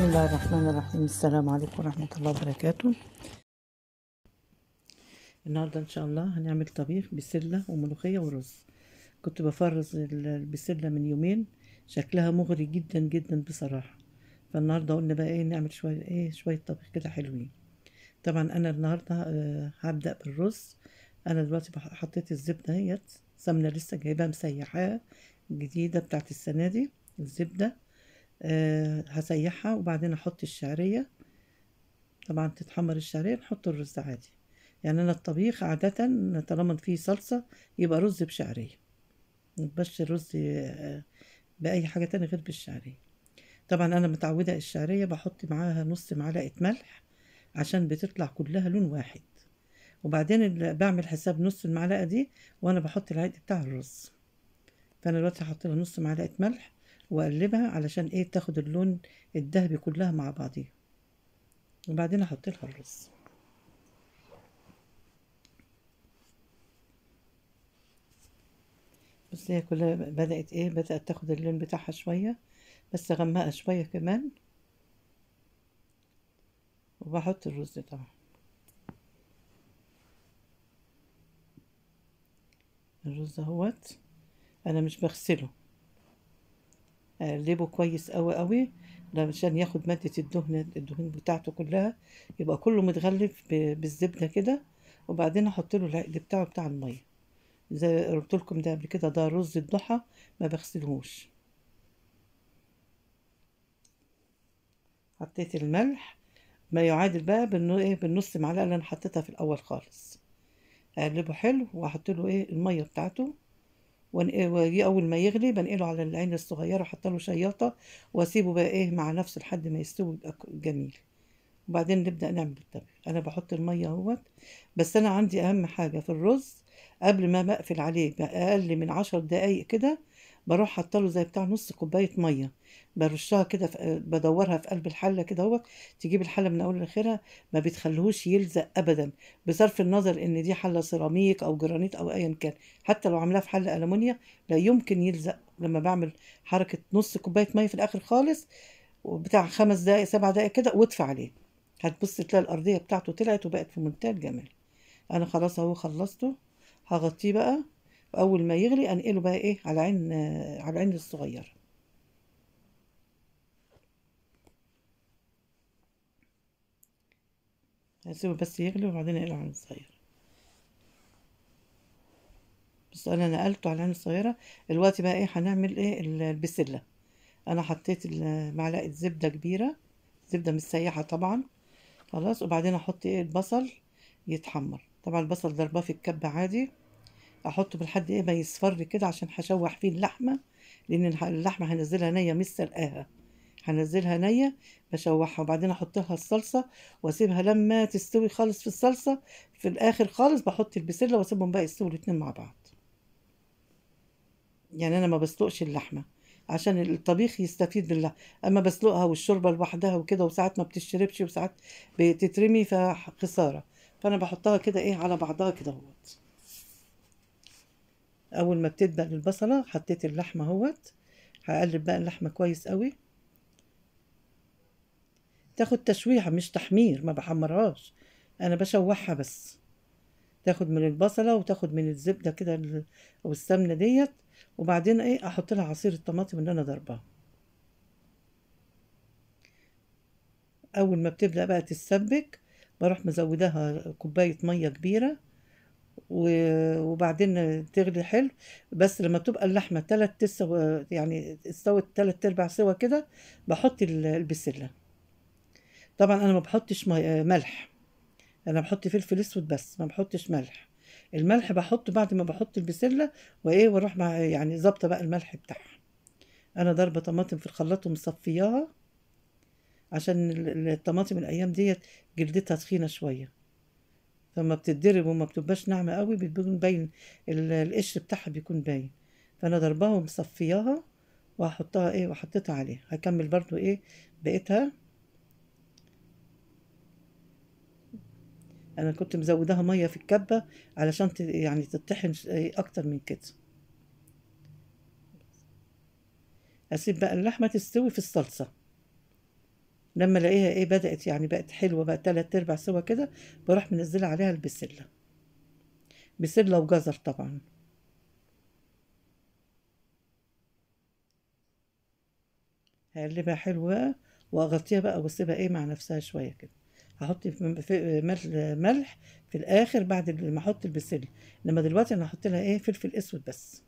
الله الرحمن الرحيم السلام عليكم ورحمة الله وبركاته النهاردة إن شاء الله هنعمل طبيخ بسلة وملوخية ورز كنت بفرز ال- البسلة من يومين شكلها مغري جدا جدا بصراحة فالنهاردة قلنا بقى ايه نعمل شوية ايه شوية طبيخ كده حلوين طبعا أنا النهاردة آه، هبدأ بالرز أنا دلوقتي بح- حطيت الزبدة اهيت سمنة لسه جايباها مسيحاها جديدة بتاعت السنة دي الزبدة أه هسيحها وبعدين احط الشعرية طبعا تتحمر الشعرية نحط الرز عادي يعني انا الطبيخ عادة طالما فيه صلصة يبقى رز بشعرية مبقاش الرز آه، بأي حاجة تانية غير بالشعرية طبعا انا متعودة الشعرية بحط معاها نص معلقة ملح عشان بتطلع كلها لون واحد وبعدين ال- بعمل حساب نص المعلقة دي وانا بحط العيد بتاع الرز فانا دلوقتي هحط لها نص معلقة ملح واقلبها علشان ايه تاخد اللون الذهبي كلها مع بعضيها وبعدين احط لها الرز بس هي كلها بدأت ايه بدأت تاخد اللون بتاعها شوية بس اغمقها شوية كمان وبحط الرز طبعا الرز اهوت انا مش بغسله اقلبه كويس قوي قوي علشان ياخد مادة الدهن الدهون بتاعته كلها يبقى كله متغلف ب- بالزبدة كده وبعدين احط له العقد بتاعه بتاع المية زي قلت لكم ده قبل كده ده رز الضحى ما بغسلهوش حطيت الملح ما يعادل بقى بالنو ايه بالنص معلقة اللي انا حطيتها في الاول خالص اقلبه حلو واحط له ايه المية بتاعته ون- واجي اول ما يغلي بنقله على العين الصغيره احط له شياطه واسيبه بقى ايه مع نفسه لحد ما يستوي يبقى ك- جميل وبعدين نبدا نعمل الطبيخ انا بحط الميه اهوت بس انا عندي اهم حاجه في الرز قبل ما بقفل عليه باقل من عشر دقايق كده بروح حاطه له زي بتاع نص كوبايه ميه برشها كده في بدورها في قلب الحله كده اهوت تجيب الحله من اول لاخرها ما بتخليهوش يلزق ابدا بصرف النظر ان دي حله سيراميك او جرانيت او ايا كان حتى لو عاملاها في حله المونيا لا يمكن يلزق لما بعمل حركه نص كوبايه ميه في الاخر خالص وبتاع خمس دقايق سبع دقايق كده وادفع عليه هتبص تلاقي الارضيه بتاعته طلعت وبقت في منتهى الجمال انا خلاص اهو خلصته هغطيه بقى واول ما يغلي انقله بقى ايه على عين آه، على العين الصغيره هسيبه بس يغلي وبعدين انقله على العين الصغيره بس انا نقلته على العين الصغيره دلوقتي بقى ايه هنعمل ايه ال- البسله انا حطيت ال- معلقه زبده كبيره زبده مسيحه طبعا خلاص وبعدين احط ايه البصل يتحمر طبعا البصل ضرباه في الكبه عادي احطه بالحد ايه ما يصفر كده عشان هشوح فيه اللحمه لان الح- اللحمه هنزلها نيه مش سلقاها هنزلها نيه بشوحها وبعدين احط لها الصلصه واسيبها لما تستوي خالص في الصلصه في الاخر خالص بحط البسله واسيبهم بقى يستووا الاتنين مع بعض يعني انا ما بسلقش اللحمه عشان الطبيخ يستفيد بالله اما بسلقها والشوربه لوحدها وكده وساعات ما بتشربش وساعات بتترمي فخساره فانا بحطها كده ايه على بعضها كده اهوت اول ما بتدبل البصله حطيت اللحمه اهوت هقلب بقى اللحمه كويس قوي تاخد تشويحه مش تحمير ما بحمرهاش انا بشوحها بس تاخد من البصله وتاخد من الزبده كده ال- او السمنه ديت وبعدين ايه احط لها عصير الطماطم اللي انا ضرباه اول ما بتبدا بقى تتسبك بروح مزوداها كوبايه ميه كبيره و- وبعدين تغلي حلو بس لما تبقى اللحمه تلات تسوى يعني استوت تلات ارباع سوا كده بحط ال- البسله طبعا انا ما بحطش مي- ملح انا بحط فلفل اسود بس ما بحطش ملح الملح بحطه بعد ما بحط البسله وايه واروح مع يعني ظابطه بقى الملح بتاعها انا ضاربه طماطم في الخلاط ومصفياها عشان ال- ال- الطماطم الايام ديت جلدتها تخينه شويه فما بتتضرب وما بتبقاش ناعمه قوي بيكون باين ال- القشر بتاعها بيكون باين فانا ضرباها ومصفياها وهحطها ايه وحطيتها عليها هكمل برضو ايه بقيتها انا كنت مزوداها ميه في الكبه علشان ت- يعني تطحن ش- إيه اكتر من كده اسيب بقى اللحمه تستوي في الصلصه لما الاقيها ايه بدأت يعني بقت حلوة بقت تلات ارباع سوا كده بروح منزلة عليها البسلة بسلة وجزر طبعا هقلبها حلوة واغطيها بقى واسيبها ايه مع نفسها شوية كده هحط في- في- مل- ملح في الاخر بعد ما احط البسلة انما دلوقتي انا هحط لها ايه فلفل اسود بس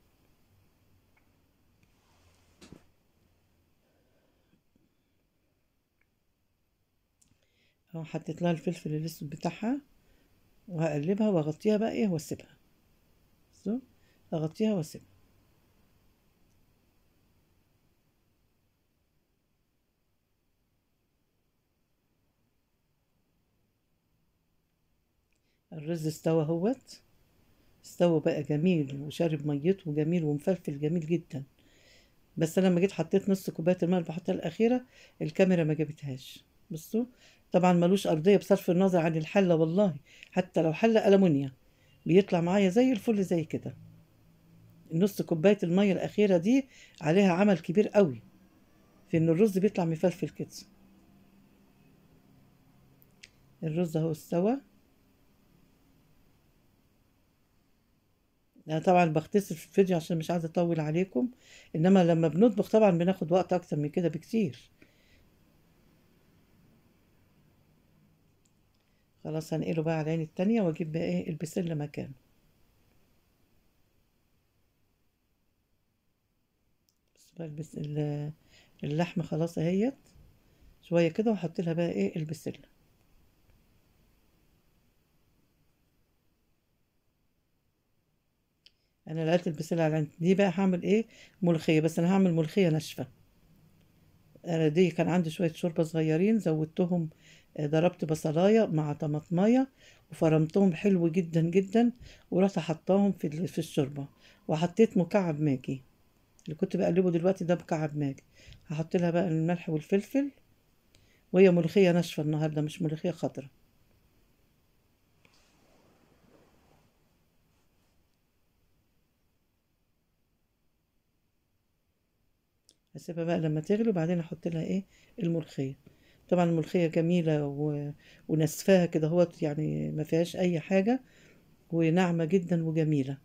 اهو حطيت لها الفلفل الاسود بتاعها وهقلبها واغطيها بقى ايه واسيبها بصوا اغطيها واسيبها الرز استوى اهوت استوى بقى جميل وشارب ميته جميل ومفلفل جميل جدا بس أنا لما جيت حطيت نص كوبايه الماء اللي بحطها الاخيره الكاميرا ما جابتهاش بصوا طبعا ملوش ارضيه بصرف النظر عن الحله والله حتى لو حله ألمونيا بيطلع معايا زي الفل زي كده نص كوبايه الميه الاخيره دي عليها عمل كبير قوي في ان الرز بيطلع مفلفل كده الرز اهو استوى انا طبعا بختصر في الفيديو عشان مش عايزه اطول عليكم انما لما بنطبخ طبعا بناخد وقت اكتر من كده بكتير خلاص هنقله بقى على العين التانية واجيب بقى ايه البسلة مكانه بس بقى البس ال- اللحمة خلاص اهيت شوية كده واحط لها بقى ايه البسلة انا لقيت البسلة على العين دي بقى هعمل ايه ملوخية بس انا هعمل ملوخية ناشفة انا دي كان عندي شوية شوربة صغيرين زودتهم آه، ضربت بصلاية مع طماطماية وفرمتهم حلو جدا جدا ورحت حطاهم في ال- في الشوربة وحطيت مكعب ماجي اللي كنت بقلبه دلوقتي ده مكعب ماجي هحط لها بقى الملح والفلفل وهي ملوخية ناشفة النهاردة مش ملوخية خضرا هسيبها بقى لما تغلي وبعدين احط لها ايه الملوخية طبعا الملوخية جميلة و... ونسفاها كده هوت يعني ما فيهاش اي حاجة وناعمة جدا وجميلة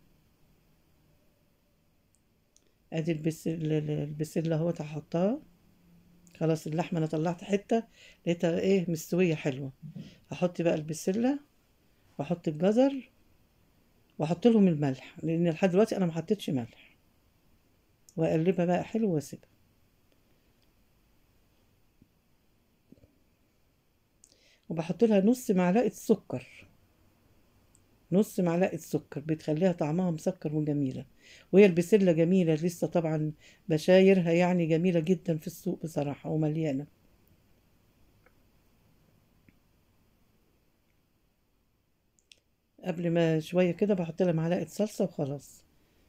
ادي البس... ال- ال- البسلة اهوت هحطها خلاص اللحمة انا طلعت حتة لقيتها ايه مستوية حلوة هحط بقى البسلة واحط الجزر واحط لهم الملح لان لحد دلوقتي انا ما حطيتش ملح واقلبها بقى حلو واسيبها وبحط لها نص معلقة سكر نص معلقة سكر بتخليها طعمها مسكر وجميلة وهي البسلة جميلة لسه طبعا بشايرها يعني جميلة جدا في السوق بصراحة ومليانة قبل ما شوية كده بحط لها معلقة صلصة وخلاص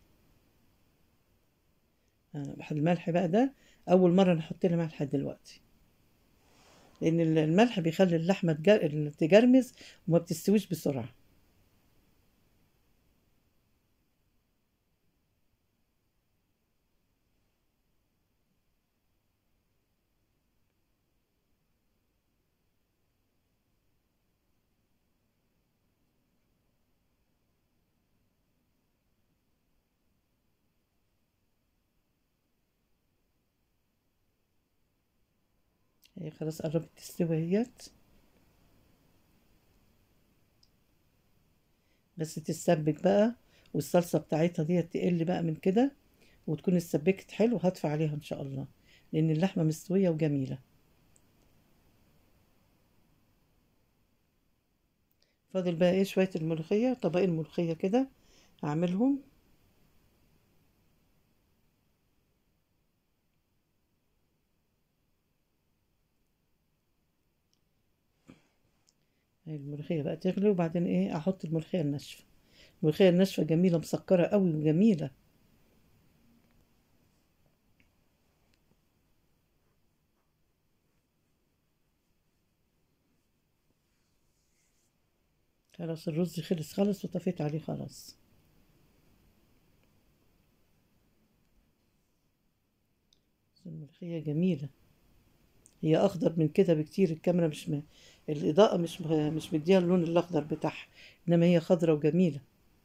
آه، الملح بقى ده أول مرة نحط لها ملح دلوقتي لأن الملح بيخلي اللحمة تجر- تجرمز وما بتستويش بسرعة هي خلاص قربت تستوي اهيت بس تتسبك بقى والصلصة بتاعتها دي تقل بقى من كده وتكون اتسبكت حلو هدفع عليها ان شاء الله لان اللحمة مستوية وجميلة فاضل بقى ايه شوية الملوخية طبقين ملوخية كده هعملهم هاي الملوخية بقى تغلي وبعدين ايه احط الملوخية الناشفة الملوخية الناشفة جميلة مسكرة قوي وجميلة خلاص الرز خلص خلص وطفيت عليه خلاص بس الملوخية جميلة هي اخضر من كده بكتير الكاميرا مش م... الاضاءة مش م... مش مديها اللون الاخضر بتاعها انما هي خضرة وجميلة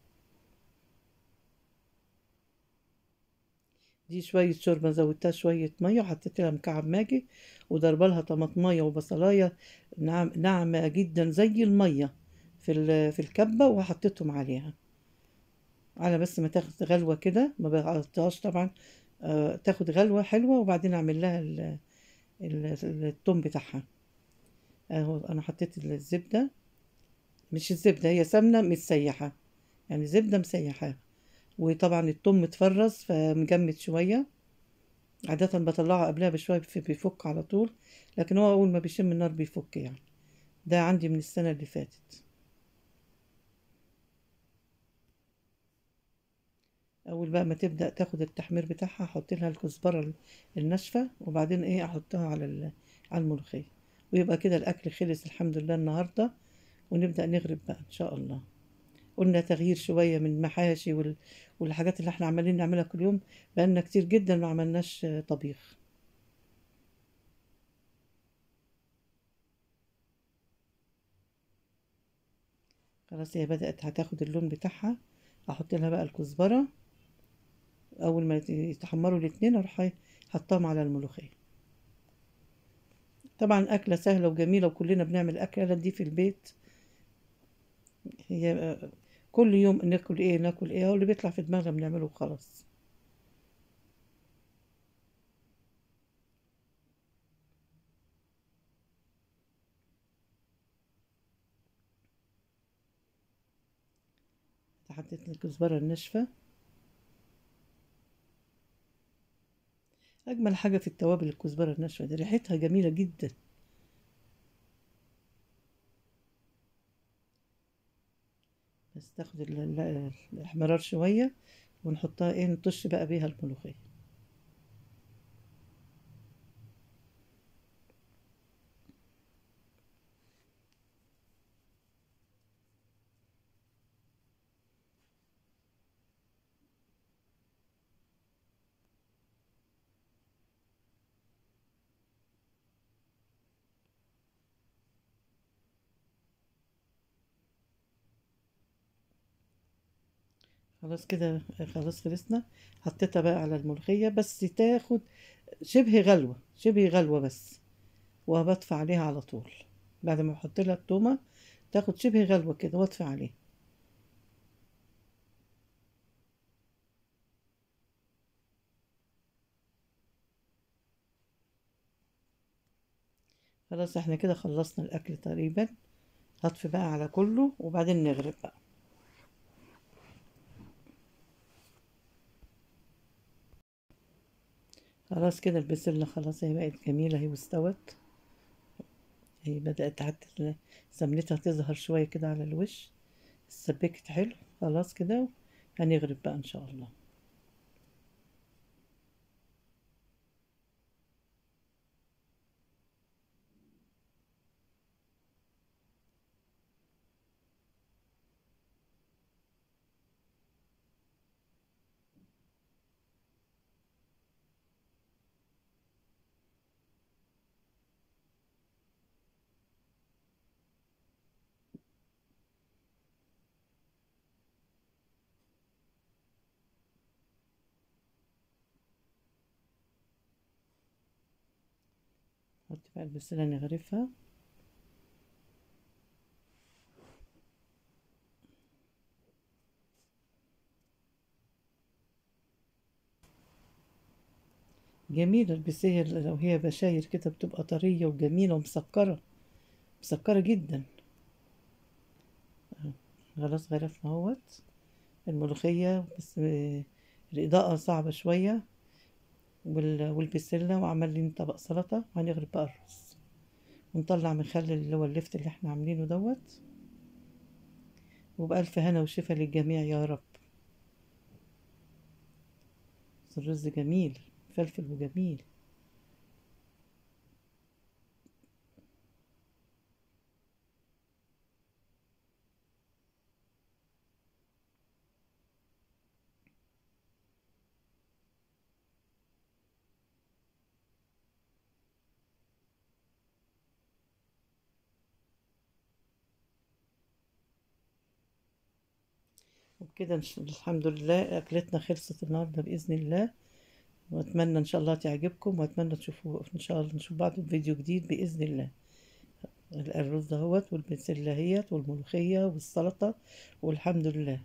دي شوية شوربة زودتها شوية مية وحطيت لها مكعب ماجي وضربة لها طماطماية وبصلاية ناعم ناعمة جدا زي المية في ال... في الكبة وحطيتهم عليها على بس ما تاخد غلوة كده ما بغطيهاش طبعا آه تاخد غلوة حلوة وبعدين اعمل لها ال... ال... التوم بتاعها اهو انا حطيت الزبدة مش الزبدة هي سمنة متسيحة يعني زبدة مسيحة وطبعا التوم متفرز فمجمد شوية عادة بطلعه قبلها بشوية بف- بيفك على طول لكن هو أول ما بيشم النار بيفك يعني ده عندي من السنة اللي فاتت أول بقى ما تبدأ تاخد التحمير بتاعها أحط لها الكزبرة الناشفة وبعدين إيه أحطها على ال- على الملوخية ويبقى كده الأكل خلص الحمد لله النهاردة ونبدأ نغرب بقى إن شاء الله قلنا تغيير شوية من المحاشي وال... والحاجات اللي احنا عمالين نعملها كل يوم بقالنا كتير جدا ما عملناش آه، طبيخ خلاص هي بدأت هتاخد اللون بتاعها احط لها بقى الكزبرة اول ما يت- يتحمروا الاتنين اروح إيه حطاهم على الملوخية طبعا أكلة سهلة وجميلة وكلنا بنعمل الأكلة دي في البيت هي آه، كل يوم ناكل ايه ناكل ايه هو اللي بيطلع في دماغنا بنعمله وخلاص حطيت الكزبرة الناشفة أجمل حاجة في التوابل الكزبرة الناشفة دي ريحتها جميلة جدا بس تاخد ال- ال- الاحمرار شوية ونحطها ايه نطش بقى بيها الملوخية خلاص كده خلاص خلصنا حطيتها بقى على الملوخية بس تاخد شبه غلوة شبه غلوة بس وبطفي عليها على طول بعد ما احط لها التومة تاخد شبه غلوة كده واطفي عليها خلاص احنا كده خلصنا الأكل تقريبا هطفي بقى على كله وبعدين نغرب بقى خلاص كده البسلة خلاص هي بقت جميلة هي واستوت هي بدأت حتى سمنتها تظهر شوية كده على الوش سبكت حلو خلاص كده هنغرب بقى إن شاء الله نحط بقى البسلة نغرفها جميلة البسلة لو هي بشاير كده بتبقى طرية وجميلة ومسكرة مسكرة جدا خلاص غرفنا اهوت الملوخية بس آه، الإضاءة صعبة شوية وال- والبسلة وعملين طبق سلطة وهنغرب بقى الرز ونطلع مخلل اللي هو اللفت اللي احنا عاملينه دوت وبألف هنا وشفا للجميع يا رب بس الرز جميل فلفل وجميل كده نش- الحمد لله أكلتنا خلصت النهاردة بإذن الله وأتمنى إن شاء الله تعجبكم وأتمنى تشوفوا إن شاء الله نشوف بعض في فيديو جديد بإذن الله الرز دهوت والبسلة هيت والملوخية والسلطة والحمد لله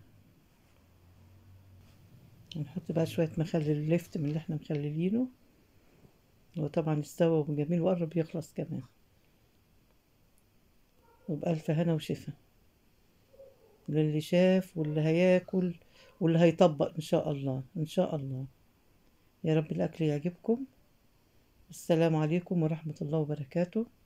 نحط بقى شوية مخلل لفت من اللي احنا مخللينه هو طبعا استوى وجميل وقرب يخلص كمان وبألف هنا وشفا للي شاف واللي هياكل واللي هيطبق إن شاء الله إن شاء الله يا رب الأكل يعجبكم السلام عليكم ورحمة الله وبركاته